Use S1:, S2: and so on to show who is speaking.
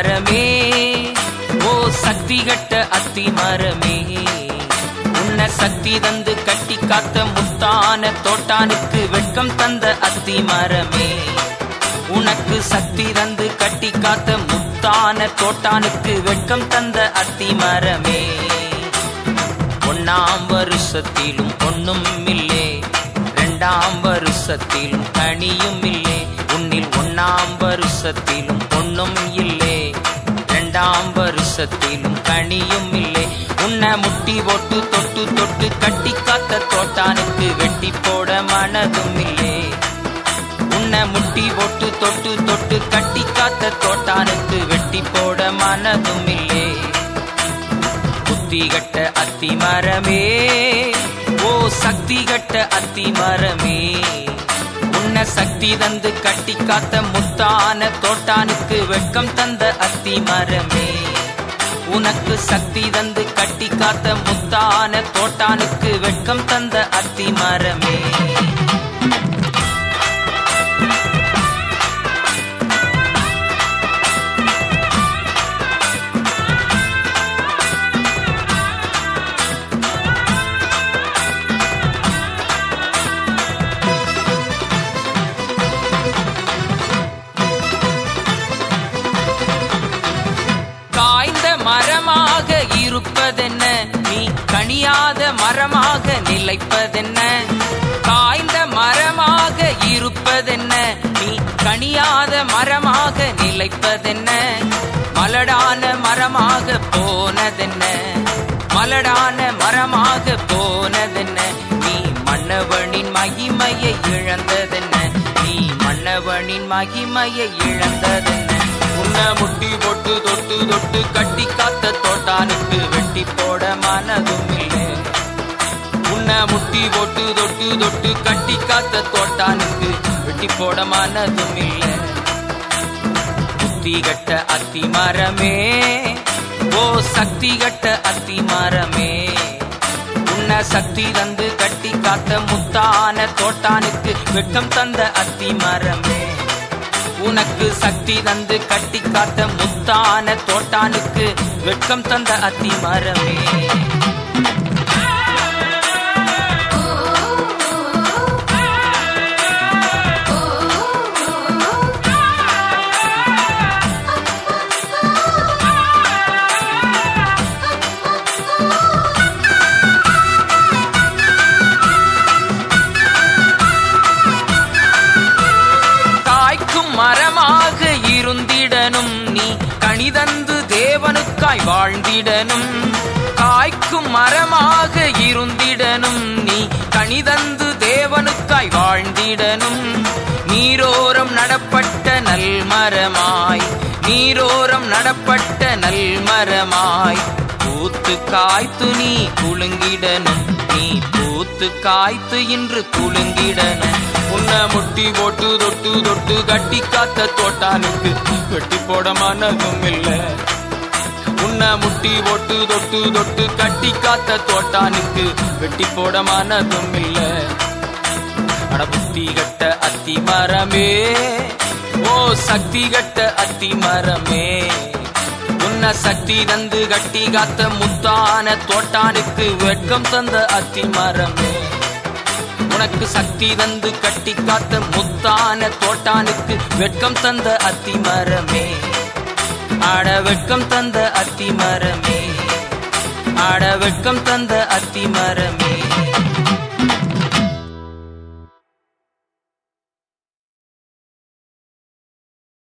S1: மரமே ஓ சக்தி கட்ட அத்தி மரமே உன்ன சக்தி தந்து கட்டி காத்த முத்தான தோட்டானுக்கு வெட்கம் தந்த அத்தி மரமே உனக்கு சக்தி தந்து கட்டி காத்த முத்தான தோட்டானுக்கு வெட்கம் தந்த அத்தி மரமே ஒன்னாம் வருஷத்திலும் ஒண்ணும் இல்லே ரெண்டாம் வருஷத்திலும் கனியும் இல்லே உன்னில் ஒன்னாம் வருஷத்திலும் ஒண்ணும் இல்லே ரெண்டாம் வருஷத்திலும் கனியும் இல்லை உன்னை முட்டி போட்டு தொட்டு தொட்டு கட்டி காத்த தோட்டானுக்கு வெட்டி போட மனதும் இல்லை உன்னை முட்டி போட்டு தொட்டு தொட்டு கட்டி காத்த தோட்டானுக்கு வெட்டி போட மனதும் இல்லை புத்தி கட்ட அத்தி மரமே ஓ சக்தி கட்ட அத்தி மரமே உன்ன சக்தி தந்து கட்டி காத்த முத்தான தோட்டானுக்கு வெட்கம் தந்த அத்தி மரமே உனக்கு சக்தி தந்து கட்டி காத்த முத்தான தோட்டானுக்கு வெட்கம் தந்த அத்தி மரமே காய்ந்த மரமாக இருப்பதென்ன நீ கனியாத மரமாக நிலைப்பதென்ன காய்ந்த மரமாக இருப்பதென்ன நீ கனியாத மரமாக நிலைப்பதென்ன மலடான மரமாக போனதென்ன மலடான மரமாக போனதென்ன நீ மன்னவனின் மகிமையை இழந்ததென்ன நீ மன்னவனின் மகிமையை இழந்ததென்ன உன்னை முட்டி போட்டு தொட்டு தொட்டு கட்டி காத்த தோட்டானுக்கு வெட்டி போட மனதும் இல்லை உன்னை முட்டி போட்டு தொட்டு தொட்டு கட்டி காத்த தோட்டானுக்கு வெட்டி போட மனதும் இல்லை புத்தி கட்ட அத்தி மரமே ஓ சக்தி கட்ட அத்தி மரமே உன்னை சக்தி தந்து கட்டி காத்த முத்தான தோட்டானுக்கு வெட்கம் தந்த அத்தி மரமே உனக்கு சக்தி தந்து கட்டி காத்த முத்தான தோட்டானுக்கு வெட்கம் தந்த அத்தி மரமே காய்க்கும் மரமாக இருந்திடனும் நீ கணிதந்து தேவனுக்காய் வாழ்ந்திடனும் காய்க்கும் மரமாக இருந்திடனும் நீ கணிதந்து தேவனுக்காய் வாழ்ந்திடனும் நீரோரம் நடப்பட்ட நல்மரமாய் நீரோரம் நடப்பட்ட நல்மரமாய் பூத்து காய்த்து நீ குலுங்கிடனும் நீ பூத்து காய்த்து இன்று குலுங்கிடனும் உன்னை முட்டி போட்டு தொட்டு தொட்டு கட்டி காத்த தோட்டானுக்கு வெட்டி போட மனதும் இல்லை உன்னை முட்டி போட்டு தொட்டு தொட்டு கட்டி காத்த தோட்டானுக்கு வெட்டி போட மனதும் இல்லை அட புத்தி கட்ட அத்தி மரமே ஓ சக்தி கட்ட அத்தி மரமே உன்ன சக்தி தந்து கட்டி காத்த முத்தான தோட்டானுக்கு வெட்கம் தந்த அத்தி மரமே உனக்கு சக்தி தந்து கட்டி காத்த முத்தான தோட்டானுக்கு வெட்கம் தந்த அத்தி மரமே ஆட வெட்கம் தந்த அத்தி மரமே ஆட வெட்கம் தந்த அத்தி மரமே